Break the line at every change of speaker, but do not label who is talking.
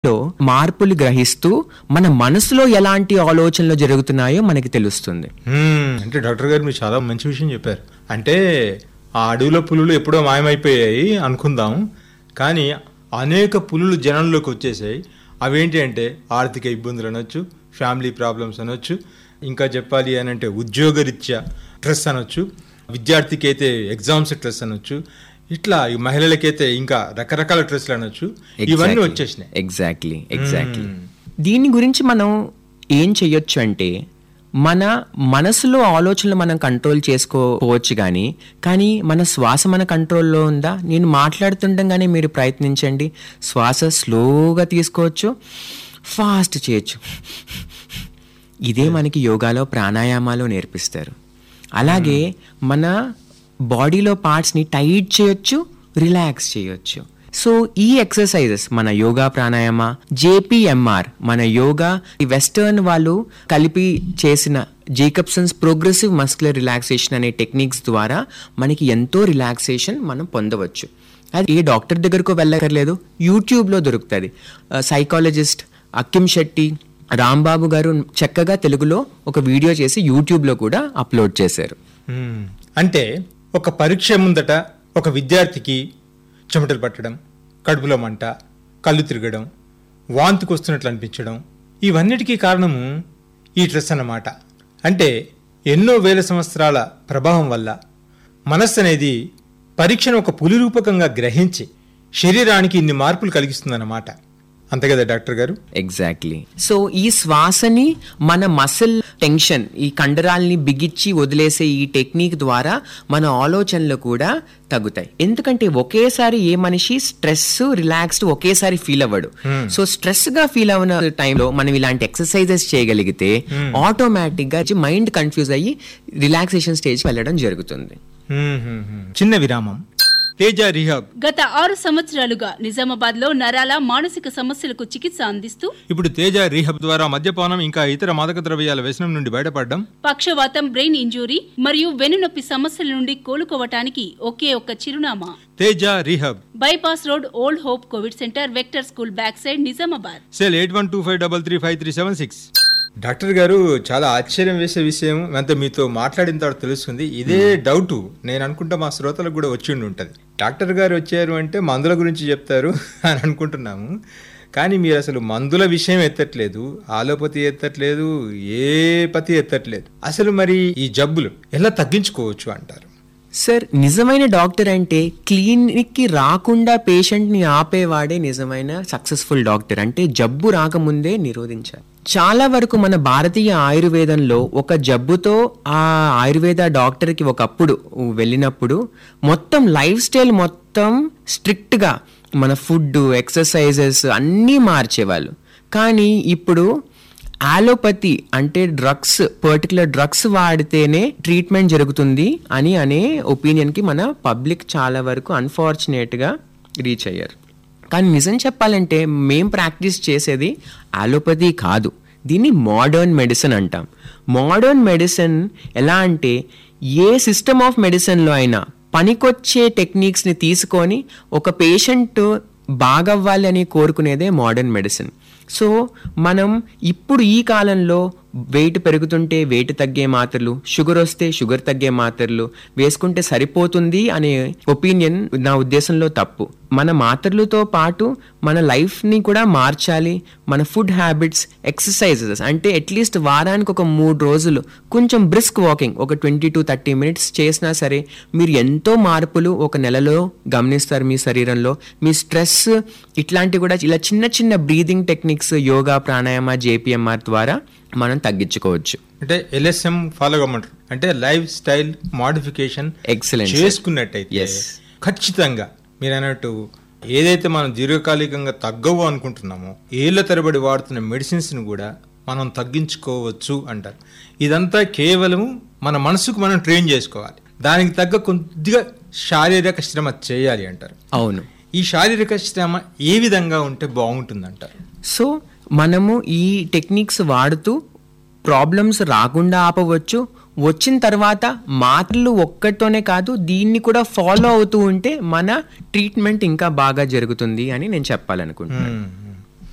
లో మార్పులు గ్రహిస్తూ మన మనసులో ఎలాంటి ఆలోచనలు జరుగుతున్నాయో మనకి తెలుస్తుంది
మ్మ్. అంటే డాక్టర్ గారు మీరు చాలా మంచి విషయం చెప్పారు అంటే ఆ అడవిలో పులులు ఎప్పుడో మాయమైపోయాయి అనుకుందాం కానీ అనేక పులులు జనంలోకి వచ్చేసాయి అవేంటి అంటే ఆర్థిక ఇబ్బందులు అనొచ్చు ఫ్యామిలీ ప్రాబ్లమ్స్ అనొచ్చు ఇంకా చెప్పాలి అని అంటే ఉద్యోగరీత్యా స్ట్రెస్ అనొచ్చు విద్యార్థికి అయితే ఎగ్జామ్స్ స్ట్రెస్ అనొచ్చు ఇట్లా ఈ మహిళలకైతే ఇంకా రకరకాల స్ట్రెస్లు అనొచ్చు ఇవన్నీ వచ్చేసినాయి
ఎగ్జాక్ట్లీ ఎగ్జాక్ట్లీ దీని గురించి మనం ఏం చెయ్యొచ్చు అంటే మన మనసులో ఆలోచనలు మనం కంట్రోల్ చేసుకోవచ్చు కానీ కానీ మన శ్వాస మన కంట్రోల్లో ఉందా నేను మాట్లాడుతుండగానే మీరు ప్రయత్నించండి శ్వాస స్లోగా తీసుకోవచ్చు ఫాస్ట్ చేయొచ్చు ఇదే మనకి యోగాలో ప్రాణాయామాలు నేర్పిస్తారు అలాగే మన బాడీలో పార్ట్స్ని టైట్ చేయొచ్చు రిలాక్స్ చేయొచ్చు సో ఈ ఎక్సర్సైజెస్ మన యోగా ప్రాణాయామ జేపీఎంఆర్ మన యోగా ఈ వెస్టర్న్ వాళ్ళు కలిపి చేసిన జేకబ్సన్స్ ప్రోగ్రెసివ్ మస్కులర్ రిలాక్సేషన్ అనే టెక్నిక్స్ ద్వారా మనకి ఎంతో రిలాక్సేషన్ మనం పొందవచ్చు అది ఏ డాక్టర్ దగ్గరకు వెళ్ళక్కర్లేదు యూట్యూబ్లో దొరుకుతుంది సైకాలజిస్ట్ అక్కిం శెట్టి రాంబాబు గారు చక్కగా తెలుగులో ఒక వీడియో చేసి యూట్యూబ్లో కూడా అప్లోడ్ చేశారు
మ్మ్. అంటే ఒక పరీక్ష ముందట ఒక విద్యార్థికి చెమటలు పట్టడం కడుపులో మంట కళ్ళు తిరగడం వాంతికి వస్తున్నట్లు అనిపించడం ఇవన్నిటికీ కారణము ఈ స్ట్రెస్ అన్నమాట అంటే ఎన్నో వేల సంవత్సరాల ప్రభావం వల్ల మనస్సు అనేది పరీక్షను ఒక పులి రూపకంగా గ్రహించి శరీరానికి ఇన్ని మార్పులు కలిగిస్తుందన్నమాట అంతే కదా డాక్టర్ గారు
ఎగ్జాక్ట్లీ సో ఈ శ్వాసని మన మసిల్ టెన్షన్ ఈ కండరాల్ని బిగిచ్చి వదిలేసే ఈ టెక్నిక్ ద్వారా మన ఆలోచనలు కూడా తగ్గుతాయి ఎందుకంటే ఒకేసారి ఏ మనిషి స్ట్రెస్ రిలాక్స్డ్ ఒకేసారి ఫీల్ అవ్వడు సో స్ట్రెస్ గా ఫీల్ అవ్వన టైంలో మనం ఇలాంటి ఎక్సర్సైజెస్ చేయగలిగితే ఆటోమేటిక్ గా మైండ్ కన్ఫ్యూజ్ అయ్యి రిలాక్సేషన్ స్టేజ్ వెళ్ళడం జరుగుతుంది
మ్మ్, మ్మ్, మ్మ్. చిన్న విరామం తేజ రిహాబ్
గత ఆరు సంవత్సరాలుగా నిజామాబాద్ లో నరాల మానసిక సమస్యలకు చికిత్స అందిస్తూ
ఇప్పుడు తేజ రీహబ్ ద్వారా మద్యపానం ఇంకా ఇతర మాదక ద్రవ్యాల వ్యసనం నుండి బయటపడడం
పక్షవాతం బ్రెయిన్ ఇంజురీ మరియు వెన్నునొప్పి సమస్యల నుండి కోలుకోవటానికి ఒకే ఒక్క చిరునామా
Teja rehab
bypass road old hope covid centre vector school back side Nizamabad
cell eight one two five double three five three seven six doctor గారు చాలా ఆశ్చర్యం వేసే విషయం అంత మీతో మాట్లాడిన తర్వాత తెలుస్తుంది ఇదే డౌట్ నేను అనుకుంటా మా శ్రోతలకు కూడా వచ్చి ఉండి ఉంటుంది డాక్టర్ గారు వచ్చారు అంటే మందుల గురించి చెప్తారు అని అనుకుంటున్నాము కానీ మీరు అసలు మందుల విషయం ఎత్తట్లేదు ఆలోపతి ఎత్తట్లేదు ఏ పతి ఎత్తట్లేదు అసలు మరి ఈ జబ్బులు ఎలా తగ్గించుకోవచ్చు అంటారు
సార్ నిజమైన డాక్టర్ అంటే క్లినిక్ కి రాకుండా పేషెంట్ ని ఆపేవాడే నిజమైన సక్సెస్ఫుల్ డాక్టర్ అంటే జబ్బు రాకముందే నిరోధించాలి చాలా వరకు మన భారతీయ ఆయుర్వేదంలో ఒక జబ్బుతో ఆ ఆయుర్వేద డాక్టర్కి ఒకప్పుడు వెళ్ళినప్పుడు మొత్తం లైఫ్ స్టైల్ మొత్తం స్ట్రిక్ట్గా మన ఫుడ్ ఎక్సర్సైజెస్ అన్నీ మార్చేవాళ్ళు కానీ ఇప్పుడు ఆలోపతి అంటే డ్రగ్స్ పర్టికులర్ డ్రగ్స్ వాడితేనే ట్రీట్మెంట్ జరుగుతుంది అని అనే ఒపీనియన్కి మన పబ్లిక్ చాలా వరకు అన్ఫార్చునేట్గా రీచ్ అయ్యారు కానీ నిజం చెప్పాలంటే మేం ప్రాక్టీస్ చేసేది ఆలోపతి కాదు దీన్ని మోడర్న్ మెడిసిన్ అంటాం మోడర్న్ మెడిసిన్ ఎలా అంటే ఏ సిస్టమ్ ఆఫ్ మెడిసిన్లో అయినా పనికొచ్చే టెక్నిక్స్ని తీసుకొని ఒక పేషెంట్ బాగవ్వాలి అని కోరుకునేదే మోడర్న్ మెడిసిన్ సో మనం ఇప్పుడు ఈ కాలంలో వెయిట్ పెరుగుతుంటే వెయిట్ తగ్గే మాత్రలు షుగర్ వస్తే షుగర్ తగ్గే మాత్రలు వేసుకుంటే సరిపోతుంది అనే ఒపీనియన్ నా ఉద్దేశంలో తప్పు మన మాత్రలతో పాటు మన లైఫ్ని కూడా మార్చాలి మన ఫుడ్ హ్యాబిట్స్ ఎక్సర్సైజెస్ అంటే అట్లీస్ట్ వారానికి ఒక మూడు రోజులు కొంచెం బ్రిస్క్ వాకింగ్ ఒక ట్వంటీ టు థర్టీ మినిట్స్ చేసినా సరే మీరు ఎంతో మార్పులు ఒక నెలలో గమనిస్తారు మీ శరీరంలో మీ స్ట్రెస్ ఇట్లాంటివి కూడా ఇలా చిన్న చిన్న breathing techniques yoga pranayama JPMR ద్వారా మనం తగ్గించుకోవచ్చు
అంటే ఎల్ఎస్ఎం ఫాలో కమ్మంటారు అంటే lifestyle modification
Excellent, sir.
చేసుకున్నట్టయితే
Yes.
ఖచ్చితంగా మీరు అన్నట్టు ఏదైతే మనం దీర్ఘకాలికంగా తగ్గవు అనుకుంటున్నామో ఏళ్ల తరబడి వాడుతున్న మెడిసిన్స్ ని కూడా మనం తగ్గించుకోవచ్చు అంటారు ఇదంతా కేవలం మన మనసుకు మనం ట్రైన్ చేసుకోవాలి దానికి తగ్గ కొద్దిగా శారీరక శ్రమ చేయాలి అంటారు
అవును
ఈ శారీరక శ్రమ ఏ విధంగా ఉంటే బాగుంటుంది అంటారు
సో మనము ఈ టెక్నిక్స్ వాడుతూ ప్రాబ్లమ్స్ రాకుండా ఆపవచ్చు వచ్చిన తర్వాత మాటలు ఒక్కటితోనే కాదు దీన్ని కూడా ఫాలో అవుతూ ఉంటే మన ట్రీట్మెంట్ ఇంకా బాగా జరుగుతుంది అని నేను చెప్పాలనుకుంటున్నాను
మ్మ్.